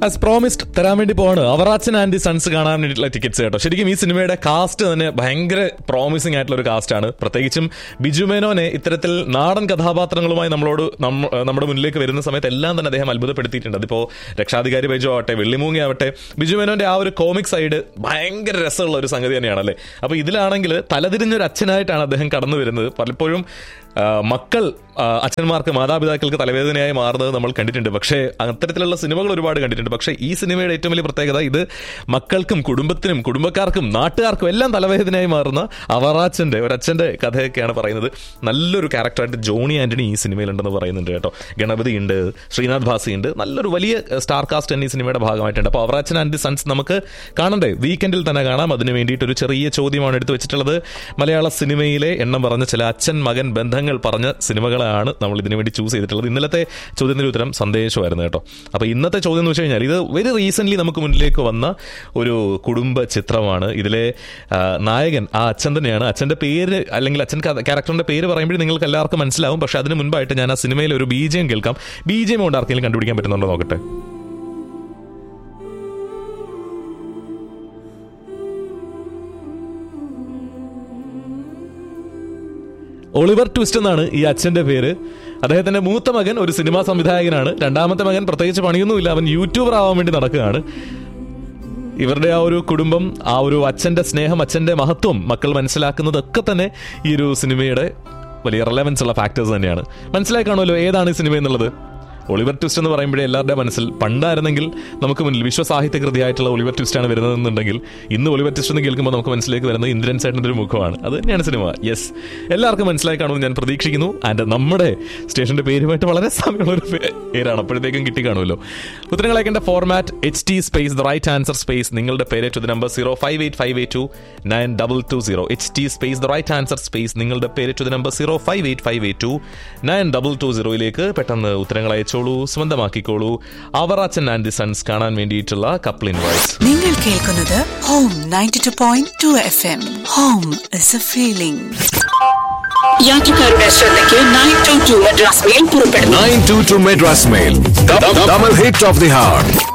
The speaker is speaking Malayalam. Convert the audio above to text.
ആസ് പ്രോമിസ്ഡ് തരാൻ വേണ്ടി പോവാണ് അവറാച്ചൻ ആൻഡ് ദി സൺസ് കാണാൻ വേണ്ടിയിട്ടുള്ള ടിക്കറ്റ്സ് കേട്ടോ ശരിക്കും ഈ സിനിമയുടെ കാസ്റ്റ് തന്നെ ഭയങ്കര പ്രോമിസിംഗ് ആയിട്ടുള്ള ഒരു കാസ്റ്റാണ് പ്രത്യേകിച്ചും ബിജു മേനോനെ ഇത്തരത്തിൽ നാടൻ കഥാപാത്രങ്ങളുമായി നമ്മളോട് നമ്മ- നമ്മുടെ മുന്നിലേക്ക് വരുന്ന സമയത്ത് എല്ലാം തന്നെ അദ്ദേഹം അത്ഭുതപ്പെടുത്തിയിട്ടുണ്ട് അതിപ്പോ രക്ഷാധികാരി ബൈജു ആവട്ടെ വെള്ളിമൂങ്ങി ആവട്ടെ ബിജു മേനോന്റെ ആ ഒരു കോമിക് സൈഡ് ഭയങ്കര രസമുള്ള ഒരു സംഗതി തന്നെയാണ് അല്ലേ അപ്പൊ ഇതിലാണെങ്കിൽ തലതിരിഞ്ഞൊരു അച്ഛനായിട്ടാണ് അദ്ദേഹം കടന്നു വരുന്നത് പലപ്പോഴും ആ, മക്കൾ ആ, അച്ഛന്മാർക്ക് മാതാപിതാക്കൾക്ക് തലവേദനയായി മാറുന്നത് നമ്മൾ കണ്ടിട്ടുണ്ട് പക്ഷേ അത്തരത്തിലുള്ള സിനിമകൾ ഒരുപാട് കണ്ടിട്ടുണ്ട് പക്ഷേ ഈ സിനിമയുടെ ഏറ്റവും വലിയ പ്രത്യേകത ഇത് മക്കൾക്കും കുടുംബത്തിനും കുടുംബക്കാർക്കും നാട്ടുകാർക്കും എല്ലാം തലവേദനയായി മാറുന്ന അവറാച്ചന്റെ ഒരച്ഛന്റെ കഥയൊക്കെയാണ് പറയുന്നത് നല്ലൊരു ക്യാരക്ടറായിട്ട് ജോണി ആന്റണി ഈ സിനിമയിലുണ്ടെന്ന് പറയുന്നുണ്ട് കേട്ടോ ഗണപതി ഉണ്ട് ശ്രീനാഥ് ഭാസി ഉണ്ട് നല്ലൊരു വലിയ സ്റ്റാർ കാസ്റ്റ് തന്നെ ഈ സിനിമയുടെ ഭാഗമായിട്ടുണ്ട് അപ്പോൾ അവറാച്ചൻ ആൻഡ് ദി സൺസ് നമുക്ക് കാണണ്ടേ വീക്കെൻഡിൽ തന്നെ കാണാം അതിന് വേണ്ടിയിട്ട് ഒരു ചെറിയ ചോദ്യമാണ് എടുത്തു വെച്ചിട്ടുള്ളത് മലയാള സിനിമയിലെ എണ്ണം പറഞ്ഞ ചില അച്ഛൻ മകൻ ബന്ധങ്ങൾ പറഞ്ഞ സിനിമകളാണ് നമ്മൾ ഇതിനു വേണ്ടി ചൂസ് ചെയ്തിട്ടുള്ളത് ഇന്നലത്തെ ചോദ്യത്തിന്റെ ഉത്തരം സന്ദേശമായിരുന്നു കേട്ടോ അപ്പോൾ ഇന്നത്തെ ചോദ്യം എന്ന് വെച്ച് കഴിഞ്ഞാൽ ഇത് വെരി റീസെന്റ് നമുക്ക് മുന്നിലേക്ക് വന്ന ഒരു കുടുംബ ചിത്രമാണ് ഇതിലെ ആ, നായകൻ ആ അച്ഛൻ തന്നെയാണ് അച്ഛന്റെ പേര് അല്ലെങ്കിൽ അച്ഛൻ ക്യാരക്ടറിന്റെ പേര് പറയുമ്പോൾ നിങ്ങൾക്ക് എല്ലാവർക്കും മനസ്സിലാവും പക്ഷെ അതിന് മുൻപായിട്ട് ഞാൻ ആ സിനിമയിൽ ഒരു ബീജയം കേൾക്കാം ബീജയം കൊണ്ട് ആർക്കെങ്കിലും കണ്ടുപിടിക്കാൻ പറ്റുന്നുണ്ടോ നോക്കട്ടെ ഒളിവർ ട്വിസ്റ്റ് എന്നാണ് ഈ അച്ഛന്റെ പേര് അദ്ദേഹത്തിന്റെ മൂത്ത മകൻ ഒരു സിനിമാ സംവിധായകനാണ് രണ്ടാമത്തെ മകൻ പ്രത്യേകിച്ച് പണിയൊന്നുമില്ല അവൻ യൂട്യൂബർ ആവാൻ വേണ്ടി നടക്കുകയാണ് ഇവരുടെ ആ ഒരു കുടുംബം ആ ഒരു അച്ഛന്റെ സ്നേഹം അച്ഛന്റെ മഹത്വം മക്കൾ മനസ്സിലാക്കുന്നതൊക്കെ തന്നെ ഈ ഒരു സിനിമയുടെ വലിയ റെലവൻസ് ഉള്ള ഫാക്ടേഴ്സ് തന്നെയാണ് മനസ്സിലായി കാണുമല്ലോ ഏതാണ് ഈ സിനിമ എന്നുള്ളത് ഒളിവർ ട്വിസ്റ്റ് എന്ന് പറയുമ്പോഴേ എല്ലാവരുടെ മനസ്സിൽ പണ്ടായിരുന്നെങ്കിൽ നമുക്ക് മുന്നിൽ വിശ്വസാഹിത്യ കൃതിയായിട്ടുള്ള ഒളിവർ ട്വിസ്റ്റ് ആണ് വരുന്നതെന്നുണ്ടെങ്കിൽ ഇന്ന് ഒളിവർ ട്വിസ്റ്റ് എന്ന് കേൾക്കുമ്പോൾ നമുക്ക് മനസ്സിലേക്ക് വരുന്നത് ഇന്ദ്രൻ സേട്ടൻ്റെ ഒരു മുഖമാണ് അത് തന്നെയാണ് സിനിമ യെസ് എല്ലാവർക്കും മനസ്സിലായി കാണുമെന്ന് ഞാൻ പ്രതീക്ഷിക്കുന്നു ആൻഡ് നമ്മുടെ സ്റ്റേഷന്റെ പേരുമായിട്ട് വളരെ സാമ്യമുള്ള ഒരു പേ- പേരാണ് അപ്പോഴത്തേക്കും കിട്ടി കാണുമല്ലോ ഉത്തരങ്ങൾ അയക്കേണ്ട format H T space the right answer space നിങ്ങളുടെ പേര് to the number zero five eight five eight two nine double two zero H T space the right answer space നിങ്ങളുടെ പേര് to the number zero five eight five eight two nine double two സീറോയിലേക്ക് പെട്ടെന്ന് ഉത്തരങ്ങൾ അയച്ചോളൂ സ്വന്തമാക്കിക്കോളൂ അവറാച്ചൻ ആൻഡ് ദി സൺസ് കാണാൻ വേണ്ടിയിട്ടുള്ള കപ്പിൾ ഇൻവൈറ്റ്സ് നിങ്ങൾ കേൾക്കുന്നത് home ninety two point two F M home is a feeling യാത്രക്കാരുടെ ശ്രദ്ധയ്ക്ക് nine two two Madras mail പുറപ്പെടുന്നു 922 Madras Mail. The, the, double hit of the heart.